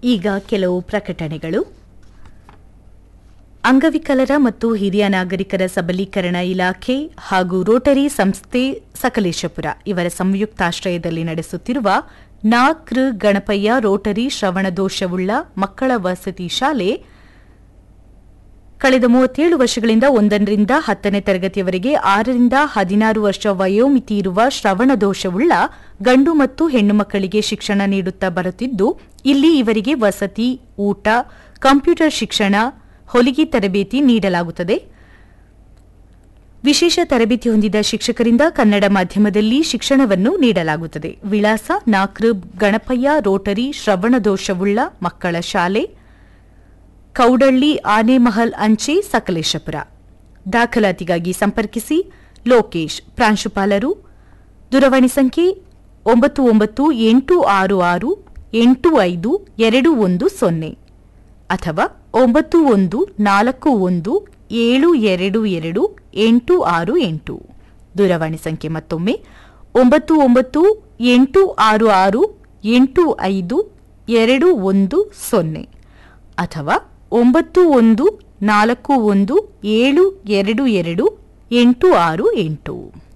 ಈಗ ಕೆಲವು ಪ್ರಕಟಣೆಗಳು ಅಂಗವಿಕಲರ ಮತ್ತು ಹಿರಿಯ ನಾಗರಿಕರ ಸಬಲೀಕರಣ ಇಲಾಖೆ ಹಾಗೂ ರೋಟರಿ ಸಂಸ್ಥೆ ಸಕಲೇಶಪುರ ಇವರ ಸಂಯುಕ್ತಾಶ್ರಯದಲ್ಲಿ ನಡೆಸುತ್ತಿರುವ ನಾಕೃ ಗಣಪಯ್ಯ ರೋಟರಿ ಶ್ರವಣದೋಷವುಳ್ಳ ಮಕ್ಕಳ ವಸತಿ ಶಾಲೆ ಕಳೆದ ಮೂವತ್ತೇಳು ವರ್ಷಗಳಿಂದ ಒಂದರಿಂದ ಹತ್ತನೇ ತರಗತಿಯವರೆಗೆ ಆರರಿಂದ ಹದಿನಾರು ವರ್ಷ ವಯೋಮಿತಿ ಇರುವ ಶ್ರವಣ ದೋಷವುಳ್ಳ ಗಂಡು ಮತ್ತು ಹೆಣ್ಣು ಮಕ್ಕಳಿಗೆ ಶಿಕ್ಷಣ ನೀಡುತ್ತಾ ಬರುತ್ತಿದ್ದು ಇಲ್ಲಿ ಇವರಿಗೆ ವಸತಿ ಊಟ ಕಂಪ್ಯೂಟರ್ ಶಿಕ್ಷಣ ಹೊಲಿಗೆ ತರಬೇತಿ ನೀಡಲಾಗುತ್ತದೆ ವಿಶೇಷ ತರಬೇತಿ ಹೊಂದಿದ ಶಿಕ್ಷಕರಿಂದ ಕನ್ನಡ ಮಾಧ್ಯಮದಲ್ಲಿ ಶಿಕ್ಷಣವನ್ನು ನೀಡಲಾಗುತ್ತದೆ ವಿಳಾಸ ನಾಕ್ರ ಗಣಪಯ್ಯ ರೋಟರಿ ಶ್ರವಣ ದೋಷವುಳ್ಳ ಮಕ್ಕಳ ಶಾಲೆ ಕೌಡಳ್ಳಿ ಆನೆಮಹಲ್ ಅಂಚೆ ಸಕಲೇಶಪುರ ದಾಖಲಾತಿಗಾಗಿ ಸಂಪರ್ಕಿಸಿ ಲೋಕೇಶ್ ಪ್ರಾಂಶುಪಾಲರು ದೂರವಾಣಿ ಸಂಖ್ಯೆ ಒಂಬತ್ತು ಒಂಬತ್ತು ಎಂಟು ಆರು ಆರು ಎಂಟು ಐದು ಎರಡು ಒಂದು ಸೊನ್ನೆ ಅಥವಾ ಒಂಬತ್ತು ಒಂದು ನಾಲ್ಕು ಒಂದು ಏಳು ಎರಡು ಎರಡು ಎಂಟು ಆರು ಎಂಟು ದೂರವಾಣಿ ಸಂಖ್ಯೆ ಮತ್ತೊಮ್ಮೆ ಒಂಬತ್ತು ಒಂಬತ್ತು ಎಂಟು ಆರು ಆರು ಎಂಟು ಐದು ಎರಡು ಒಂದು ಸೊನ್ನೆ ಅಥವಾ ಒಂಬತ್ತು ಒಂದು ನಾಲ್ಕು ಒಂದು ಏಳು ಎರಡು ಎರಡು ಎಂಟು ಆರು ಎಂಟು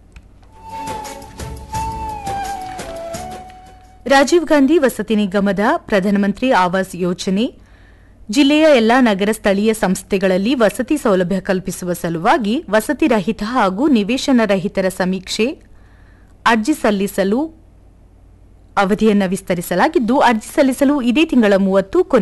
ರಾಜೀವ್ ಗಾಂಧಿ ವಸತಿ ನಿಗಮದ ಪ್ರಧಾನಮಂತ್ರಿ ಆವಾಸ್ ಯೋಜನೆ ಜಿಲ್ಲೆಯ ಎಲ್ಲಾ ನಗರ ಸ್ಥಳೀಯ ಸಂಸ್ಥೆಗಳಲ್ಲಿ ವಸತಿ ಸೌಲಭ್ಯ ಕಲ್ಪಿಸುವ ಸಲುವಾಗಿ ವಸತಿ ರಹಿತ ಹಾಗೂ ನಿವೇಶನ ರಹಿತರ ಸಮೀಕ್ಷೆ ಅರ್ಜಿ ಸಲ್ಲಿಸಲು ಅವಧಿಯನ್ನು ವಿಸ್ತರಿಸಲಾಗಿದ್ದು ಅರ್ಜಿ ಸಲ್ಲಿಸಲು ಇದೇ ತಿಂಗಳ ಮೂವತ್ತು